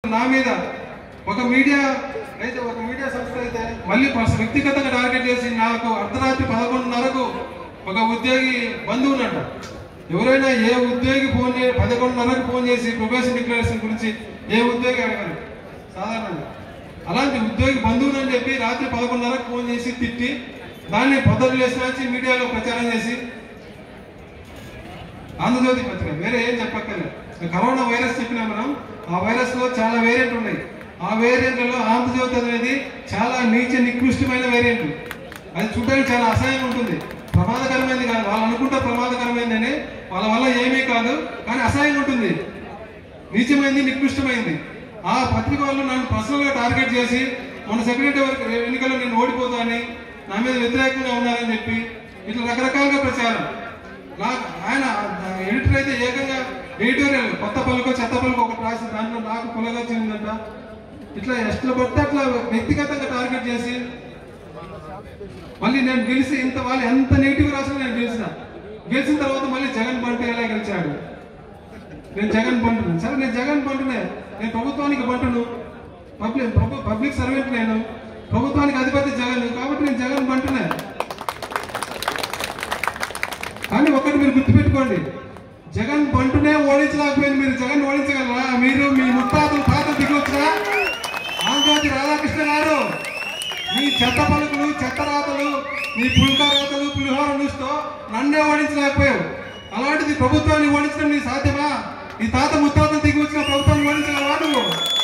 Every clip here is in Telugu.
నా మీద ఒక మీడియా అయితే ఒక మీడియా సంస్థ అయితే మళ్ళీ పర్స- వ్యక్తిగతంగా టార్గెట్ చేసి నాకు అర్ధరాత్రి పదకొండున్నరకు ఒక ఉద్యోగి బంధువు ఉన్నట్ట ఎవరైనా ఏ ఉద్యోగి ఫోన్ చే పదకొండున్నరకు ఫోన్ చేసి ప్రొబేషన్ డిక్లరేషన్ గురించి ఏ ఉద్యోగి అడగరు సాధారణంగా అలాంటి ఉద్యోగి బంధువునని చెప్పి రాత్రి పదకొండున్నరకు ఫోన్ చేసి తిట్టి దాన్ని పొద్దున్న లేచి మీడియాలో ప్రచారం చేసి ఆంధ్రజ్యోతి పత్రిక వేరే ఏం చెప్పక్కర్లేదు కరోనా వైరస్ చెప్పినా మనం ఆ వైరస్ లో చాలా వేరియంట్ ఉన్నాయి ఆ వేరియంట్లలో ఆంధ్రజ్యోతి అనేది చాలా నీచ నికృష్టమైన వేరియంట్ అది చూడడానికి చాలా అసహ్యంగా ఉంటుంది ప్రమాదకరమైనది కాదు వాళ్ళు అనుకుంటే ప్రమాదకరమైందని వాళ్ళ వల్ల ఏమీ కాదు కానీ అసహ్యంగా ఉంటుంది నీచమైంది నికృష్టమైంది ఆ పత్రిక వాళ్ళు నన్ను పర్సనల్ గా టార్గెట్ చేసి మన సెక్రటరీ వరకు ఎన్నికల్లో నేను ఓడిపోతానని నా మీద వ్యతిరేకంగా ఉన్నారని చెప్పి ఇట్లా రకరకాలుగా ప్రచారం నాకు ఆయన ఎడిటర్ అయితే ఏకంగా ఎడిటోరియల్ కొత్త పలుకో చెత్త పలుకో ఒకటి రాసి దాంట్లో నాకు పొలగా వచ్చిందంట ఇట్లా ఎట్లా పడితే అట్లా వ్యక్తిగతంగా టార్గెట్ చేసి మళ్ళీ నేను గెలిచి ఇంత వాళ్ళు ఎంత నెగిటివ్ రాసినా నేను గెలిచిన గెలిచిన తర్వాత మళ్ళీ జగన్ బంటు ఎలా గెలిచాడు నేను జగన్ బంటును సరే నేను జగన్ బంటునే నేను ప్రభుత్వానికి బంటును పబ్లిక్ ప్రభు పబ్లిక్ సర్వెంట్ నేను ప్రభుత్వానికి అధిపతి జగన్ కాబట్టి నేను జగన్ బంటునే కానీ ఒకటి మీరు గుర్తుపెట్టుకోండి జగన్ బంటునే ఓడించలేకపోయింది మీరు జగన్ ఓడించగలరా మీరు మీ ముత్తాతలు తాతలు దిగొచ్చరా ఆంధ్రజ్యోతి రాధాకృష్ణ గారు మీ చెత్త పలుకులు చెత్త రాతలు మీ పుల్కా రాతలు పులిహోర న్యూస్తో నన్నే ఓడించలేకపోయావు అలాంటిది ప్రభుత్వాన్ని ఓడించడం నీ సాధ్యమా ఈ తాత ముత్తాతలు దిగి వచ్చిన ప్రభుత్వాన్ని ఓడించగలవా నువ్వు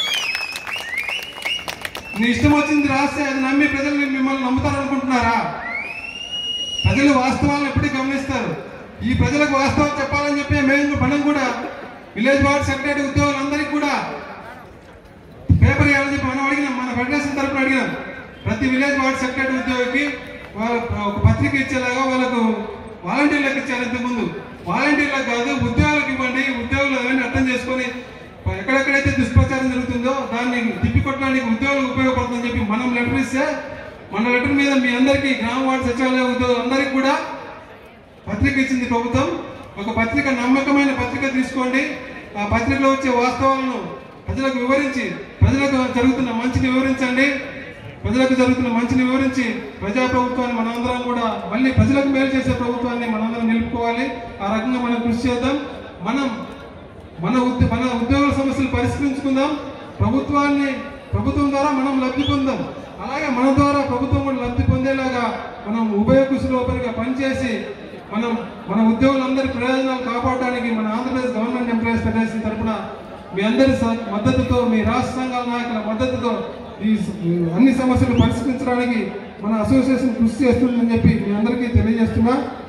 నీ ఇష్టం వచ్చింది రాస్తే అది నమ్మి ప్రజలు మిమ్మల్ని నమ్ముతారనుకుంటున్నారా ప్రజలు వాస్తవాలను ఎప్పటికీ గమనిస్తారు ఈ ప్రజలకు వాస్తవం చెప్పాలని చెప్పి మేము మనం కూడా విలేజ్ వార్డ్ సెక్రటరీ ఉద్యోగులందరికీ కూడా పేపర్ ఇవ్వాలని చెప్పి మనం అడిగినాం మన ఫెడరేషన్ తరపున అడిగినాం ప్రతి విలేజ్ వార్డ్ సెక్రటరీ ఉద్యోగికి వాళ్ళ ఒక పత్రిక ఇచ్చేలాగా వాళ్ళకు వాలంటీర్లకు ఇచ్చారు ఇంతకుముందు వాలంటీర్లకు కాదు ఉద్యోగులకు ఇవ్వండి ఉద్యోగులు అవన్నీ అర్థం చేసుకొని ఎక్కడెక్కడైతే దుష్ప్రచారం జరుగుతుందో దాన్ని తిప్పికొట్టడానికి ఉద్యోగులకు ఉపయోగపడుతుందని చెప్పి మనం లెటర్ ఇస్తే మన లెటర్ మీద మీ అందరికీ గ్రామ వార్డు సచివాలయ ఉద్యోగులందరికీ కూడా పత్రిక ఇచ్చింది ప్రభుత్వం ఒక పత్రిక నమ్మకమైన పత్రిక తీసుకోండి ఆ పత్రికలో వచ్చే వాస్తవాలను ప్రజలకు వివరించి ప్రజలకు జరుగుతున్న మంచిని వివరించండి ప్రజలకు జరుగుతున్న మంచిని వివరించి ప్రజా ప్రభుత్వాన్ని మనందరం కూడా మళ్ళీ ప్రజలకు మేలు చేసే ప్రభుత్వాన్ని మనందరం నిలుపుకోవాలి ఆ రకంగా మనం కృషి చేద్దాం మనం మన ఉద్య మన ఉద్యోగుల సమస్యలు పరిష్కరించుకుందాం ప్రభుత్వాన్ని ప్రభుత్వం ద్వారా మనం లబ్ధి పొందాం అలాగే మన ద్వారా ప్రభుత్వం కూడా లబ్ధి పొందేలాగా మనం ఉభయ కుశలోపరిగా పనిచేసి మనం మన ఉద్యోగులందరి ప్రయోజనాలు కాపాడడానికి మన ఆంధ్రప్రదేశ్ గవర్నమెంట్ ఎంప్లాయీస్ ఫెడరేషన్ తరఫున మీ అందరి స- మద్దతుతో మీ రాష్ట్ర సంఘాల నాయకుల మద్దతుతో ఈ స- అన్ని సమస్యలు పరిష్కరించడానికి మన అసోసియేషన్ కృషి చేస్తుందని చెప్పి మీ అందరికీ తెలియజేస్తున్నా